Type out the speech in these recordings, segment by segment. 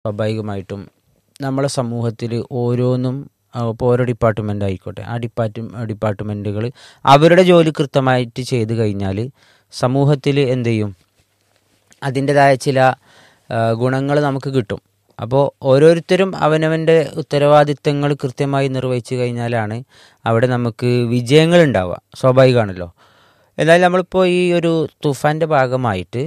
സ്വാഭാവികമായിട്ടും നമ്മളെ സമൂഹത്തിൽ ഓരോന്നും ഇപ്പോൾ ഓരോ ഡിപ്പാർട്ട്മെൻ്റ് ആയിക്കോട്ടെ ആ ഡിപ്പാർട്ട് ഡിപ്പാർട്ട്മെൻറ്റുകൾ അവരുടെ ജോലി കൃത്യമായിട്ട് ചെയ്ത് കഴിഞ്ഞാൽ സമൂഹത്തിൽ എന്ത് ചെയ്യും അതിൻ്റെതായ ചില ഗുണങ്ങൾ നമുക്ക് കിട്ടും അപ്പോൾ ഓരോരുത്തരും അവനവൻ്റെ ഉത്തരവാദിത്തങ്ങൾ കൃത്യമായി നിർവഹിച്ചു കഴിഞ്ഞാലാണ് അവിടെ നമുക്ക് വിജയങ്ങൾ ഉണ്ടാവുക സ്വാഭാവികമാണല്ലോ എന്നാലും നമ്മളിപ്പോൾ ഈ ഒരു തുഫാൻ്റെ ഭാഗമായിട്ട്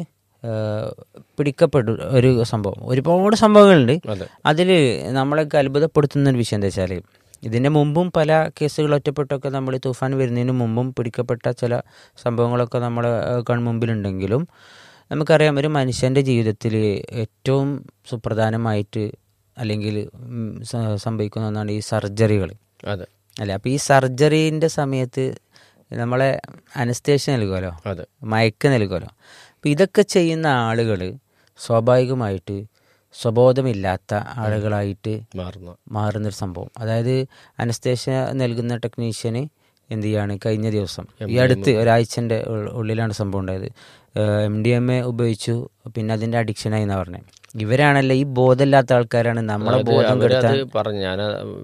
പിടിക്കപ്പെടും ഒരു സംഭവം ഒരുപാട് സംഭവങ്ങളുണ്ട് അതെ അതിൽ നമ്മളൊക്കെ അത്ഭുതപ്പെടുത്തുന്ന ഒരു വിഷയം എന്താ വെച്ചാൽ ഇതിൻ്റെ മുമ്പും പല കേസുകൾ ഒറ്റപ്പെട്ടൊക്കെ നമ്മൾ തൂഫാൻ വരുന്നതിന് മുമ്പും പിടിക്കപ്പെട്ട ചില സംഭവങ്ങളൊക്കെ നമ്മളെ ഏഹ്, കൺമുമ്പിലുണ്ടെങ്കിലും നമുക്കറിയാം ഒരു മനുഷ്യൻ്റെ ജീവിതത്തിൽ ഏറ്റവും സുപ്രധാനമായിട്ട് അല്ലെങ്കിൽ ഉം, സ- സംഭവിക്കുന്ന ഒന്നാണ് ഈ സർജറികൾ അതെ അല്ലേ അപ്പോൾ ഈ സർജറീൻ്റെ സമയത്ത് നമ്മളെ അനസ്തേഷ്യ നൽകുമല്ലോ അതെ മയക്ക് നൽകുമല്ലോ അപ്പോൾ ഇതൊക്കെ ചെയ്യുന്ന ആളുകൾ സ്വാഭാവികമായിട്ട് സ്വബോധമില്ലാത്ത ആളുകളായിട്ട് മാറുന്ന മാറുന്നൊരു സംഭവം അതായത് അനസ്തേഷ്യ നൽകുന്ന ടെക്നീഷ്യന് എന്ത് ചെയ്യാണ് കഴിഞ്ഞ ദിവസം ഈ അടുത്ത് ഒരാഴ്ചൻ്റെ ഉള്ളിലാണ് സംഭവം ഉണ്ടായത് എം ഡി എം എ ഉപയോഗിച്ചു പിന്നെ അതിൻ്റെ അഡിക്ഷനായി എന്നാണ് പറഞ്ഞത് ഇവരാണല്ലോ ഈ ബോധമില്ലാത്ത ആൾക്കാരാണ് നമ്മളെ ബോധം അവരത് കെടുത്താൻ പറഞ്ഞു ഞാൻ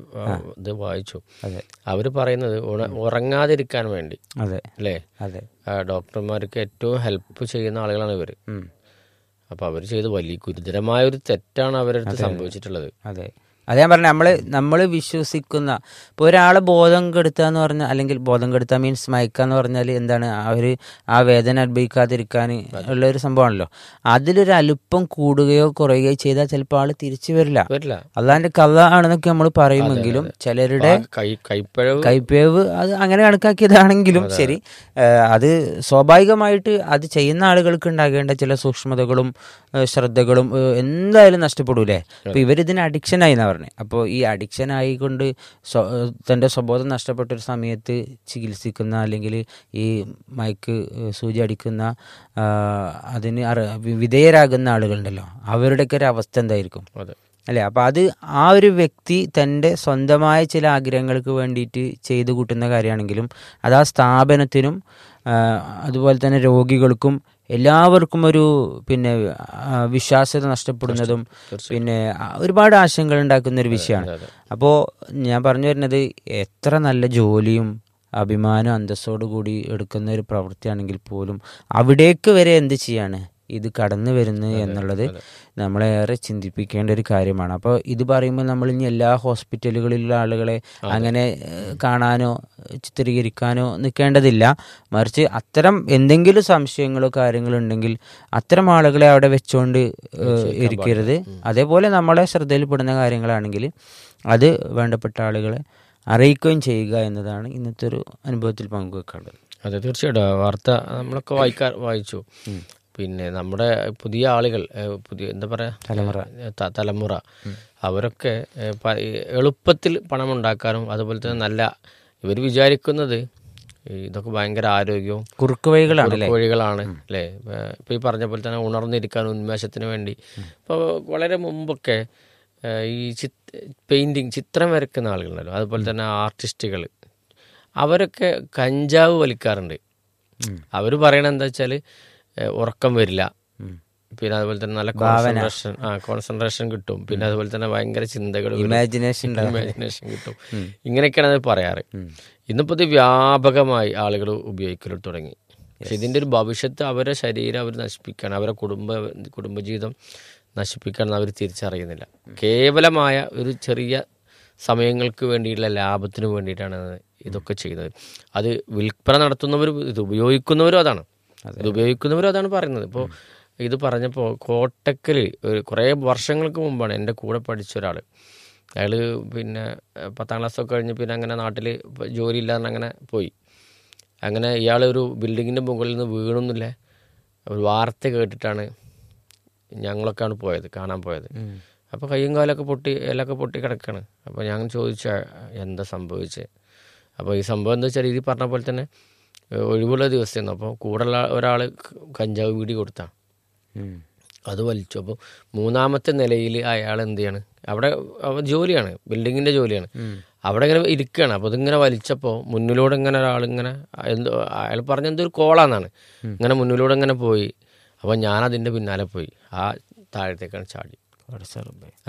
ഇത് വായിച്ചു അതെ അവര് പറയുന്നത് ഉണ- ഉറങ്ങാതിരിക്കാൻ വേണ്ടി അതെ അല്ലേ അതെ ആ, ഡോക്ടർമാർക്ക് ഏറ്റവും ഹെൽപ്പ് ചെയ്യുന്ന ആളുകളാണ് ഇവര് ഉം. അപ്പൊ അവർ ചെയ്ത് വലിയ ഗുരുതരമായ ഒരു തെറ്റാണ് അവരടുത്ത് സംഭവിച്ചിട്ടുള്ളത് അതെ അത് ഞാൻ പറഞ്ഞ നമ്മള് നമ്മൾ വിശ്വസിക്കുന്ന ഇപ്പോൾ ഒരാളെ ബോധം കെടുത്തുക എന്ന് പറഞ്ഞാൽ അല്ലെങ്കിൽ ബോധം കെടുത്തുക മീൻസ് മയക്കുക എന്ന് പറഞ്ഞാൽ എന്താണ് അവർ ആ വേദന അനുഭവിക്കാതിരിക്കാൻ ഉള്ള ഒരു സംഭവമാണല്ലോ അതിലൊരു അലുപ്പം കൂടുകയോ കുറയുകയോ ചെയ്താൽ ചിലപ്പോൾ ആൾ തിരിച്ചു വരില്ല വരില്ല അള്ളാന്റെ കഥ ആണെന്നൊക്കെ നമ്മൾ പറയുമെങ്കിലും ചിലരുടെ ആ കൈ കൈപ്പഴവ് കൈപ്പേവ് അത് അങ്ങനെ കണക്കാക്കിയതാണെങ്കിലും ശരി ഏഹ് അത് സ്വാഭാവികമായിട്ട് അത് ചെയ്യുന്ന ആളുകൾക്ക് ഉണ്ടാകേണ്ട ചില സൂക്ഷ്മതകളും ഏഹ് ശ്രദ്ധകളും ഏഹ് എന്തായാലും നഷ്ടപ്പെടൂലേ അപ്പൊ ഇവരിതിന് അഡിക്ഷൻ ആയി എന്നാ പറഞ്ഞത് അപ്പോൾ ഈ അഡിക്ഷൻ ആയിക്കൊണ്ട് സ്വ- ഏഹ് തന്റെ സ്വബോധം നഷ്ടപ്പെട്ട ഒരു സമയത്ത് ചികിത്സിക്കുന്ന അല്ലെങ്കിൽ ഈ മയക്ക് ഏഹ് സൂചി അടിക്കുന്ന ആ, അതിന് അറ- വി- വിധേയരാകുന്ന ആളുകളുണ്ടല്ലോ അവരുടെയൊക്കെ ഒരു അവസ്ഥ എന്തായിരിക്കും അതെ അല്ലേ അപ്പം അത് ആ ഒരു വ്യക്തി തൻ്റെ സ്വന്തമായ ചില ആഗ്രഹങ്ങൾക്ക് വേണ്ടിയിട്ട് ചെയ്തു കൂട്ടുന്ന കാര്യമാണെങ്കിലും അത് ആ സ്ഥാപനത്തിനും ആ, അതുപോലെ തന്നെ രോഗികൾക്കും എല്ലാവർക്കും ഒരു പിന്നെ ആ, വിശ്വാസ്യത നഷ്ടപ്പെടുന്നതും പിന്നെ ആ, ഒരുപാട് ആശങ്കകൾ ഉണ്ടാക്കുന്ന ഒരു വിഷയമാണ് അതെ. അപ്പോൾ ഞാൻ പറഞ്ഞു വരുന്നത് എത്ര നല്ല ജോലിയും അഭിമാനം അന്തസ്സോടു കൂടി എടുക്കുന്ന ഒരു പ്രവൃത്തിയാണെങ്കിൽ പോലും അവിടേക്ക് വരെ എന്ത് ചെയ്യാണ് ഇത് കടന്നു വരുന്നത് എന്നുള്ളത് നമ്മളെ ഏറെ ചിന്തിപ്പിക്കേണ്ട ഒരു കാര്യമാണ് അപ്പോൾ ഇത് പറയുമ്പോൾ നമ്മൾ ഇനി എല്ലാ ഹോസ്പിറ്റലുകളിലുള്ള ആളുകളെ അങ്ങനെ ഏഹ്, കാണാനോ ചിത്രീകരിക്കാനോ നിൽക്കേണ്ടതില്ല മറിച്ച് അത്തരം എന്തെങ്കിലും സംശയങ്ങളോ കാര്യങ്ങളോ ഉണ്ടെങ്കിൽ അത്തരം ആളുകളെ അവിടെ വെച്ചുകൊണ്ട് ഏഹ്, ഇരിക്കരുത് അതേപോലെ നമ്മളെ ശ്രദ്ധയിൽപ്പെടുന്ന കാര്യങ്ങളാണെങ്കിൽ അത് വേണ്ടപ്പെട്ട ആളുകളെ അറിയിക്കുകയും ചെയ്യുക എന്നതാണ് ഇന്നത്തെ ഒരു അനുഭവത്തിൽ പങ്കുവെക്കേണ്ടത് അതെ തീർച്ചയായിട്ടും ആ വാർത്ത നമ്മളൊക്കെ വായിക്കാ വായിച്ചു പിന്നെ നമ്മുടെ പുതിയ ആളുകൾ ഏഹ്, പുതിയ എന്താ പറയാ തലമുറ. ഏഹ്, ത- തലമുറ അവരൊക്കെ ഏഹ്, പ- ഈ എളുപ്പത്തിൽ പണം ഉണ്ടാക്കാനും അതുപോലെ തന്നെ നല്ല ഇവർ വിചാരിക്കുന്നത് ഈ ഇതൊക്കെ ഭയങ്കര ആരോഗ്യവും കുറുക്ക് വഴികളാണ് അല്ലേ വഴികളാണ് അല്ലേ ഇപ്പൊ ഈ പറഞ്ഞ പോലെ തന്നെ ഉണർന്നിരിക്കാൻ ഉന്മേഷത്തിന് വേണ്ടി ഇപ്പോൾ വളരെ മുമ്പൊക്കെ ഏഹ്, ഈ ചിത് പെയിന്റിങ് ചിത്രം വരയ്ക്കുന്ന ആളുകളുണ്ടല്ലോ അതുപോലെ തന്നെ ആർട്ടിസ്റ്റുകൾ അവരൊക്കെ കഞ്ചാവ് വലിക്കാറുണ്ട് അവർ പറയണത് എന്താ വെച്ചാൽ ഉറക്കം വരില്ല പിന്നെ അതുപോലെ തന്നെ നല്ല കോൺസെൻട്രേഷൻ ആ കോൺസെൻട്രേഷൻ കിട്ടും പിന്നെ അതുപോലെ തന്നെ ഭയങ്കര ചിന്തകൾ വരും. ഇമാജിനേഷൻ ഇമാജിനേഷൻ കിട്ടും ഇങ്ങനെയൊക്കെയാണ് അത് പറയാറ് ഇന്നിപ്പോൾ ഇത് വ്യാപകമായി ആളുകൾ ഉപയോഗിക്കൽ തുടങ്ങി പക്ഷെ ഇതിന്റെ ഒരു ഭവിഷ്യത്ത് അവരുടെ ശരീരം അവർ നശിപ്പിക്കാൻ അവരുടെ കുടുംബ കുടുംബജീവിതം നശിപ്പിക്കാൻ അവർ തിരിച്ചറിയുന്നില്ല കേവലമായ ഒരു ചെറിയ സമയങ്ങൾക്ക് വേണ്ടിയിട്ടുള്ള ലാഭത്തിന് വേണ്ടിയിട്ടാണ് ഇതൊക്കെ ചെയ്യുന്നത് അത് വിൽപ്പന നടത്തുന്നവരും ഇത് ഉപയോഗിക്കുന്നവരും അതാണ് ഇത് ഉപയോഗിക്കുന്നവരും അതാണ് പറയുന്നത് ഇപ്പോൾ ഇത് പറഞ്ഞപ്പോൾ കോട്ടക്കൽ ഒരു കുറേ വർഷങ്ങൾക്ക് മുമ്പാണ് എൻ്റെ കൂടെ പഠിച്ച ഒരാൾ അയാൾ പിന്നെ ഏഹ്, പത്താം ക്ലാസ്സൊക്കെ കഴിഞ്ഞ് പിന്നെ അങ്ങനെ നാട്ടിൽ ജോലി ഇല്ലാതെ അങ്ങനെ പോയി അങ്ങനെ ഇയാൾ ഒരു ബിൽഡിങ്ങിൻ്റെ മുകളിൽ നിന്ന് വീണൊന്നുമില്ല ഒരു വാർത്ത കേട്ടിട്ടാണ് ഞങ്ങളൊക്കെയാണ് പോയത് കാണാൻ പോയത് അപ്പോൾ കയ്യും കാലൊക്കെ പൊട്ടി എല്ലൊക്കെ പൊട്ടി കിടക്കാണ് അപ്പോൾ ഞാൻ ചോദിച്ച എന്താ സംഭവിച്ചത് അപ്പോൾ ഈ സംഭവം എന്താ വെച്ചാൽ ഇത് പറഞ്ഞ പോലെ തന്നെ ഏഹ്, ഒഴിവുള്ള ദിവസമായിരുന്നു അപ്പോൾ കൂടെയുള്ള ഒരാൾ കഞ്ചാവ് വീടി കൊടുത്താണ് അത് വലിച്ചു അപ്പോൾ മൂന്നാമത്തെ നിലയിൽ അയാൾ എന്ത് ചെയ്യാണ് അവിടെ അവ- ജോലിയാണ് ബിൽഡിങ്ങിന്റെ ജോലിയാണ് അവിടെ ഇങ്ങനെ ഇരിക്കുകയാണ് അപ്പോൾ ഇതിങ്ങനെ വലിച്ചപ്പോൾ മുന്നിലൂടെ ഇങ്ങനെ ഒരാളിങ്ങനെ എന്തോ അയാൾ പറഞ്ഞ എന്തോ ഒരു കോളാന്നാണ് ഇങ്ങനെ മുന്നിലൂടെ ഇങ്ങനെ പോയി അപ്പോൾ ഞാൻ അതിൻ്റെ പിന്നാലെ പോയി ആ താഴത്തേക്കാണ് ചാടി പടച്ച റബ്ബേ